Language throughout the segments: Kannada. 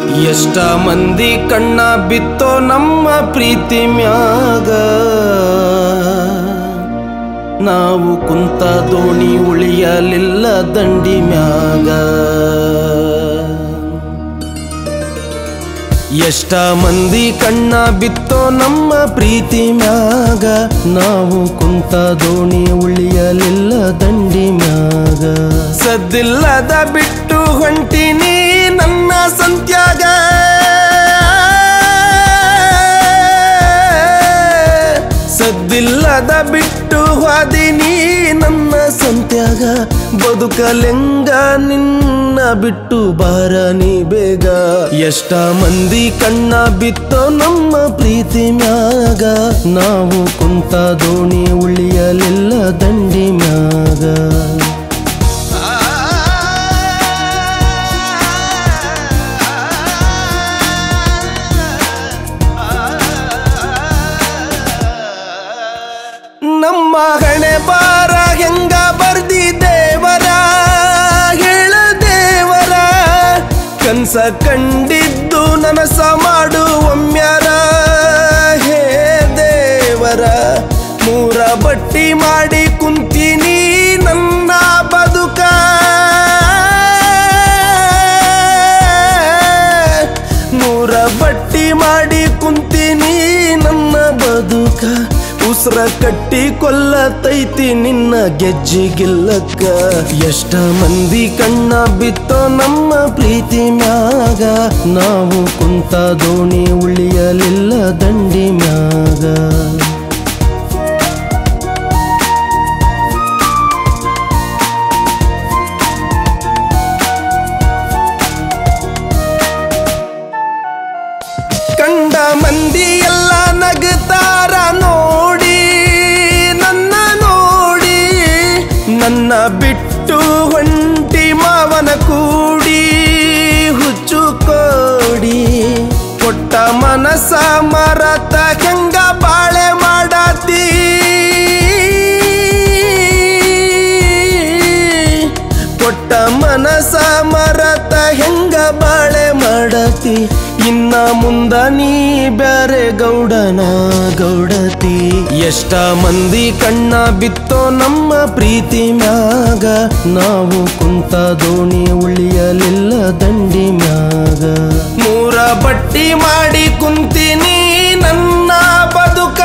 ಎಷ್ಟ ಮಂದಿ ಕಣ್ಣ ಬಿತ್ತೋ ನಮ್ಮ ಪ್ರೀತಿ ಮ್ಯಾಗ ನಾವು ಕುಂತ ದೋಣಿ ಉಳಿಯಲಿಲ್ಲ ದಂಡಿ ಮ್ಯಾಗ ಎಷ್ಟ ಮಂದಿ ಕಣ್ಣ ಬಿತ್ತೋ ನಮ್ಮ ಪ್ರೀತಿ ಮ್ಯಾಗ ನಾವು ಕುಂತ ದೋಣಿ ಉಳಿಯಲಿಲ್ಲ ದಂಡಿ ಮ್ಯಾಗ ಸದ್ದಿಲ್ಲದ ಬಿಟ್ಟು ಹೊಂಟಿನಿ ನನ್ನ ಸಂತ್ಯಾಗ ಸದ್ದಿಲ್ಲದ ಬಿಟ್ಟು ಹಾದಿನಿ ನನ್ನ ಸಂತ್ಯಾಗ ಬದುಕಲೆಂಗ ನಿನ್ನ ಬಿಟ್ಟು ಬಾರ ನೀ ಬೇಗ ಎಷ್ಟ ಮಂದಿ ಕಣ್ಣ ಬಿತ್ತೋ ನಮ್ಮ ಪ್ರೀತಿ ಮ್ಯಾಗ ನಾವು ಕುಂತ ದೋಣಿ ಉಳಿಯಲಿಲ್ಲ ದಂಡಿ ಮ್ಯಾಗ ನಮ್ಮ ಹಣೆ ಬಾರ ಹೆಂಗ ಬರ್ದಿ ದೇವರ ಹೇಳ ದೇವರ ಕನ್ಸ ಕಂಡಿದ್ದು ನನಸ ಮಾಡು ಒಮ್ಮ್ಯಾರ ಹೇ ದೇವರ ಮೂರ ಬಟ್ಟಿ ಮಾಡಿ ಕುಂತೀನಿ ನನ್ನ ಬದುಕ ಮೂರ ಬಟ್ಟಿ ಮಾಡಿ ಕುಂತೀನಿ ನನ್ನ ಬದುಕ ಉಸ್ರ ಕಟ್ಟಿ ಕೊಲ್ಲತೈತಿ ನಿನ್ನ ಗೆಜ್ಜಿಗಿಲ್ಲಕ್ಕ ಎಷ್ಟ ಮಂದಿ ಕಣ್ಣ ಬಿತ್ತೋ ನಮ್ಮ ಪ್ರೀತಿ ಮ್ಯಾಗ ನಾವು ಕುಂತ ದೋಣಿ ಉಳಿಯಲಿಲ್ಲ ದಂಡಿ ಮ್ಯಾಗ ಕಂಡ ಮಂದಿ ಎಲ್ಲ ನಗುತ್ತಾರ ನೋಡಿ ನನ್ನ ನೋಡಿ ನನ್ನ ಬಿಟ್ಟು ಹೊಂಟಿ ಮಾವನ ಕೂಡಿ ಹುಚ್ಚು ಕೋಡಿ ಕೊಟ್ಟ ಮನಸ ಮರತ ಹೆಂಗ ಬಾಳೆ ಮಾಡತಿ ಕೊಟ್ಟ ಮನಸ ಮರತ ಹೆಂಗ ಬಾಳೆ ಮಾಡತಿ ಇನ್ನ ಮುಂದ ನೀ ಬ್ಯಾರೆ ಗೌಡನ ಗೌಡತಿ ಎಷ್ಟ ಮಂದಿ ಕಣ್ಣ ಬಿತ್ತೋ ನಮ್ಮ ಪ್ರೀತಿ ಮ್ಯಾಗ ನಾವು ಕುಂತ ದೋಣಿ ಉಳಿಯಲಿಲ್ಲ ದಂಡಿ ಮ್ಯಾಗ ಮೂರ ಬಟ್ಟಿ ಮಾಡಿ ಕುಂತೀನಿ ನನ್ನ ಬದುಕ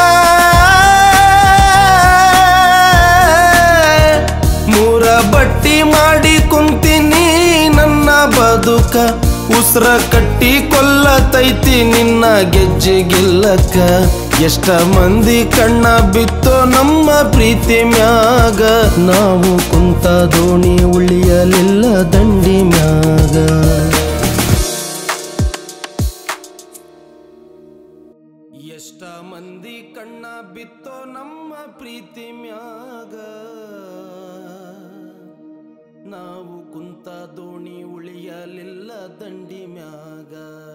ಮೂರ ಬಟ್ಟಿ ಮಾಡಿ ಕುಂತೀನಿ ನನ್ನ ಬದುಕ ಉಸ್ರ ಕಟ್ಟಿ ಕೊಲ್ಲತೈತಿ ನಿನ್ನ ಗೆಜ್ಜೆಗಿಲ್ಲಕ್ಕ ಎಷ್ಟ ಮಂದಿ ಕಣ್ಣ ಬಿತ್ತೋ ನಮ್ಮ ಪ್ರೀತಿ ಮ್ಯಾಗ ನಾವು ಕುಂತ ದೋಣಿ ಉಳಿಯಲಿಲ್ಲ ದಂಡಿ ಮ್ಯಾಗ ಎಷ್ಟ ಮಂದಿ ಕಣ್ಣ ಬಿತ್ತೋ ನಮ್ಮ ಪ್ರೀತಿ ಮ್ಯಾಗ ನಾವು ಕುಂತ ದೋಣಿ ಉಳಿಯಲಿಲ್ಲ ದಂಡಿ ಮ್ಯಾಗ